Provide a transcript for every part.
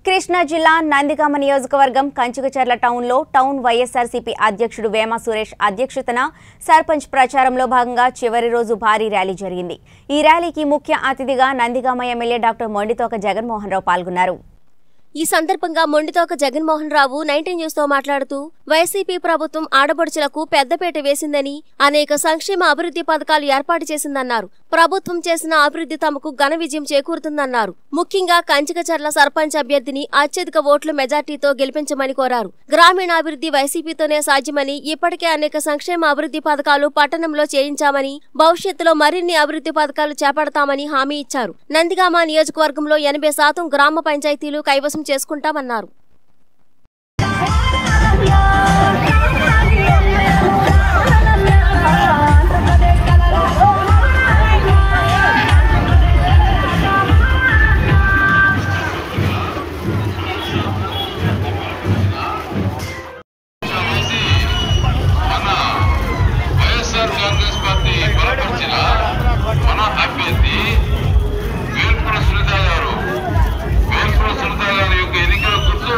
కృష్ణా జిల్లా నందిగామ నియోజకవర్గం కంచుకచర్ల టౌన్లో టౌన్ వైఎస్ఆర్సీపీ అధ్యక్షుడు వేమ సురేష్ అధ్యక్షతన సర్పంచ్ ప్రచారంలో భాగంగా చివరి రోజు భారీ ర్యాలీ జరిగింది ఈ ర్యాలీకి ముఖ్య అతిథిగా నందిగామ ఎమ్మెల్యే డాక్టర్ మొండితోక జగన్మోహన్ రావు పాల్గొన్నారు ఈ సందర్భంగా మొండితోక జగన్మోహన్ రావు నైన్టీన్ న్యూస్ తో మాట్లాడుతూ వైసీపీ ప్రభుత్వం ఆడపడుచులకు పెద్దపేట వేసిందని అనేక సంక్షేమ అభివృద్ధి పథకాలు ఏర్పాటు చేసిందన్నారు ప్రభుత్వం చేసిన అభివృద్ధి తమకు ఘన విజయం చేకూరుతుందన్నారు ముఖ్యంగా కంచికచర్ల సర్పంచ్ అభ్యర్థిని అత్యధిక ఓట్ల మెజార్టీతో గెలిపించమని కోరారు గ్రామీణాభివృద్ధి వైసీపీతోనే సాధ్యమని ఇప్పటికే అనేక సంక్షేమ అభివృద్ధి పథకాలు పట్టణంలో చేయించామని భవిష్యత్తులో మరిన్ని అభివృద్ధి పథకాలు చేపడతామని హామీ ఇచ్చారు నందిగామ నియోజకవర్గంలో ఎనభై శాతం గ్రామ పంచాయతీలు కైవసం చేసుకుంటామన్నారు మన వైఎస్ఆర్ కాంగ్రెస్ పార్టీ బలపరిచిన మన అభ్యర్థి వేల్పుర సునీత గారు వేల్పుర సునీత గారి యొక్క ఎన్నికల గుర్తు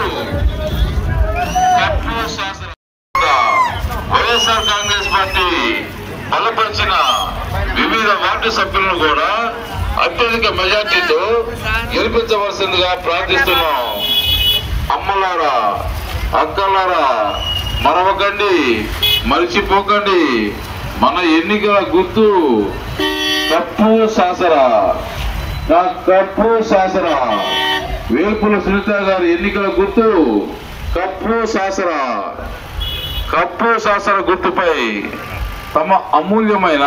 కప్పు శాసన వైఎస్ఆర్ కాంగ్రెస్ పార్టీ బలపరిచిన వివిధ వార్డు సభ్యులను కూడా అత్యధిక మెజార్టీతో గెలిపించవలసిందిగా ప్రార్థిస్తున్నాం అమ్మలారా అక్కలారా మరవకండి మరిచిపోకండి మన ఎన్నికల గుర్తు కప్పు శాసరా నా కప్పు శాసరా వేల్పుల సునీత గారి ఎన్నికల గుర్తు కప్పు శాసరా కప్పు శాసన గుర్తుపై తమ అమూల్యమైన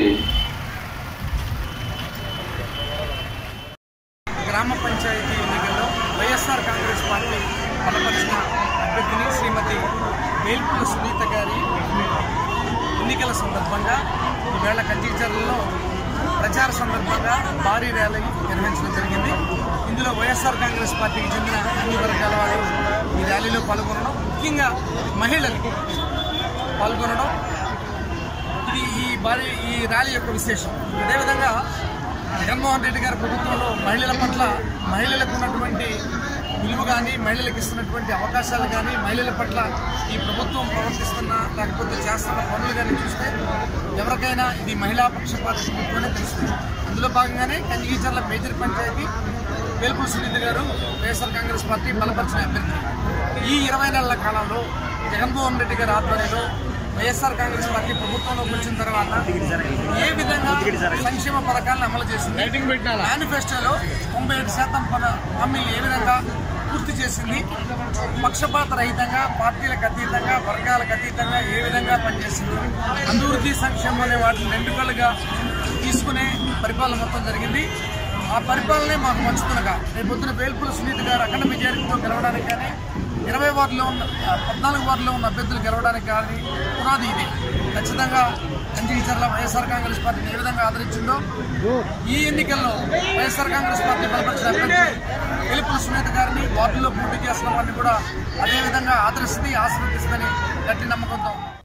గ్రామ పంచాయతీ ఎన్నికల్లో వైఎస్ఆర్ కాంగ్రెస్ పార్టీ బలపరిచిన అభ్యర్థిని శ్రీమతి వేల్పుల సునీత గారి ఎన్నికల సందర్భంగా ఈవేళ కంచిచర్లలో ప్రచార సందర్భంగా భారీ ర్యాలీ నిర్వహించడం జరిగింది ఇందులో వైఎస్ఆర్ కాంగ్రెస్ పార్టీకి చెందిన అన్ని వర్గాల వారు ఈ ర్యాలీలో పాల్గొనడం ముఖ్యంగా మహిళలు పాల్గొనడం ఇది ఈ భారీ ఈ ర్యాలీ యొక్క విశేషం అదేవిధంగా జగన్మోహన్ రెడ్డి గారి ప్రభుత్వంలో మహిళల పట్ల మహిళలకు ఉన్నటువంటి విలువ కానీ మహిళలకు ఇస్తున్నటువంటి అవకాశాలు కానీ మహిళల పట్ల ఈ ప్రభుత్వం ప్రవర్తిస్తున్న లేకపోతే చేస్తున్న పనులు కానీ చూస్తే ఎవరికైనా ఇది మహిళా పక్షపాత ప్రభుత్వమే తెలుస్తుంది అందులో భాగంగానే Kanchikacherla major panchayati Velpula Sunitha garu YSR Congress party బలపరిచిన అభ్యర్థి ఈ ఇరవై నెలల కాలంలో జగన్మోహన్ రెడ్డి గారి ఆధ్వర్యంలో వైఎస్ఆర్ కాంగ్రెస్ పార్టీ ప్రభుత్వంలోకి వచ్చిన తర్వాత ఏ విధంగా సంక్షేమ పథకాలను అమలు చేసింది మేనిఫెస్టోలో తొంభై ఏడు శాతం పద హామీలు ఏ విధంగా పూర్తి చేసింది పక్షపాత రహితంగా పార్టీలకు అతీతంగా వర్గాలకు అతీతంగా ఏ విధంగా పనిచేసింది అభివృద్ధి సంక్షేమం అనే వాటిని రెండు కళ్ళుగా తీసుకునే పరిపాలన మొత్తం జరిగింది ఆ పరిపాలనే మాకు మంచుతునగా రేపు పొద్దున వేల్పుల సునీత గారు అఖండ మెజారిటీతో గెలవడానికి కానీ ఇరవై వార్డులో ఉన్న ఆ, పద్నాలుగు వార్డులో ఉన్న అభ్యర్థులు గెలవడానికి కానీ పునాది ఇది ఖచ్చితంగా కంచిచర్ల వైఎస్ఆర్ కాంగ్రెస్ పార్టీని ఏ విధంగా ఆదరించిందో ఈ ఎన్నికల్లో వైఎస్ఆర్ కాంగ్రెస్ పార్టీ బలపరిచిన అభ్యర్థి వెలుపుల సునీత గారిని వార్డులో పోటీ చేస్తున్న వారిని కూడా అదే విధంగా ఆదరిస్తుంది ఆశీర్వదిస్తుందని గట్టి నమ్మకంతో